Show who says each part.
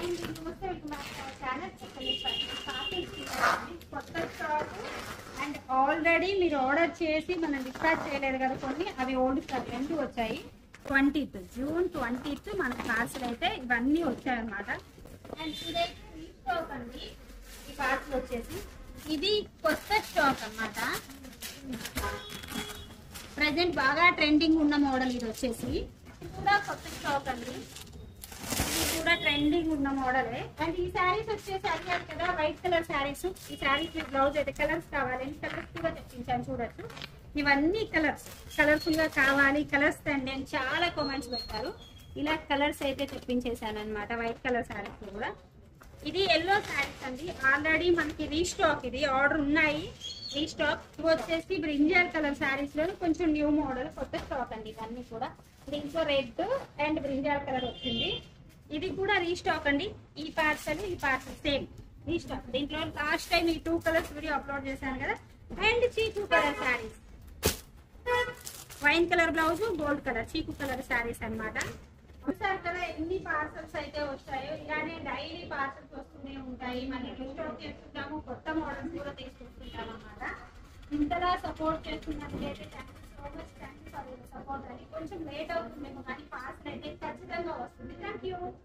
Speaker 1: and నమస్తే welcome back to our channel కొత్త stock and already మీరు ఆర్డర్ చేసి మనం డిస్పాచ్ చేయలేదు కదా కొన్ని అవి ఓల్డ్ స్టాక్ రెండు వచ్చాయి ట్వంటీత్ జూన్ ట్వంటీత్ మన పార్సల్ అయితే ఇవన్నీ వచ్చాయన్నమాట అండ్ ఇదైతే రీస్టాక్ అండి ఈ పార్సల్ వచ్చేసి ఇది కొత్త స్టాక్ అన్నమాట ప్రజెంట్ బాగా ట్రెండింగ్ ఉన్న మోడల్ ఇది వచ్చేసి ఇది కూడా కొత్త స్టాక్ అండి ఇది కూడా ట్రెండింగ్ ఉన్న మోడలే అండ్ ఈ శారీస్ వచ్చేసి అడిగారు కదా వైట్ కలర్ శారీస్ ఈ శారీస్ విత్ బ్లౌజ్ అయితే కలర్స్ కావాలి ఎన్ని కలర్స్ కూడా తెప్పించాను చూడొచ్చు ఇవన్నీ కలర్స్ కలర్ఫుల్ గా కావాలి కలర్స్ తండి అని చాలా కామెంట్స్ పెట్టారు ఇలా కలర్స్ అయితే తెప్పించేసాను అనమాట వైట్ కలర్ శారీస్ కూడా ఇది ఎల్లో శారీస్ అండి ఆల్రెడీ మనకి రీస్టాక్ ఇది ఆర్డర్ ఉన్నాయి రీస్టాక్ ఇవి వచ్చేసి బ్రింజాల్ కలర్ శారీస్ లో కొంచెం న్యూ మోడల్ కొత్త స్టాక్ అండి ఇవన్నీ కూడా దీంట్లో రెడ్ అండ్ బ్రింజాల్ కలర్ వచ్చింది ఇది కూడా రీస్టాక్ అండి ఈ పార్సల్ ఈ పార్సల్ సేమ్ రీస్టాక్ దీంట్లో లాస్ట్ టైం ఈ టూ కలర్స్ వీడియో అప్లోడ్ చేశాను కదా అండ్ చీకు colour saris wine colour blouse gold colour చీకు కలర్ శారీస్ అన్నమాట చూసారు కదా ఎన్ని పార్సల్స్ అయితే వస్తాయో ఇలానే డైలీ పార్సల్స్ వస్తూనే ఉంటాయి మళ్ళీ రీస్టాక్ చేస్తుంటాము కొత్త మోడల్స్ కూడా తీసుకొస్తుంటాం అన్నమాట ఇంతలా సపోర్ట్ చేస్తున్నట్లయితే thank you so much thank you for support అని కొంచెం లేట్ అవుతుందేమో కానీ పార్సల్ అయితే ఖచ్చితంగా వస్తుంది థ్యాంక్ యూ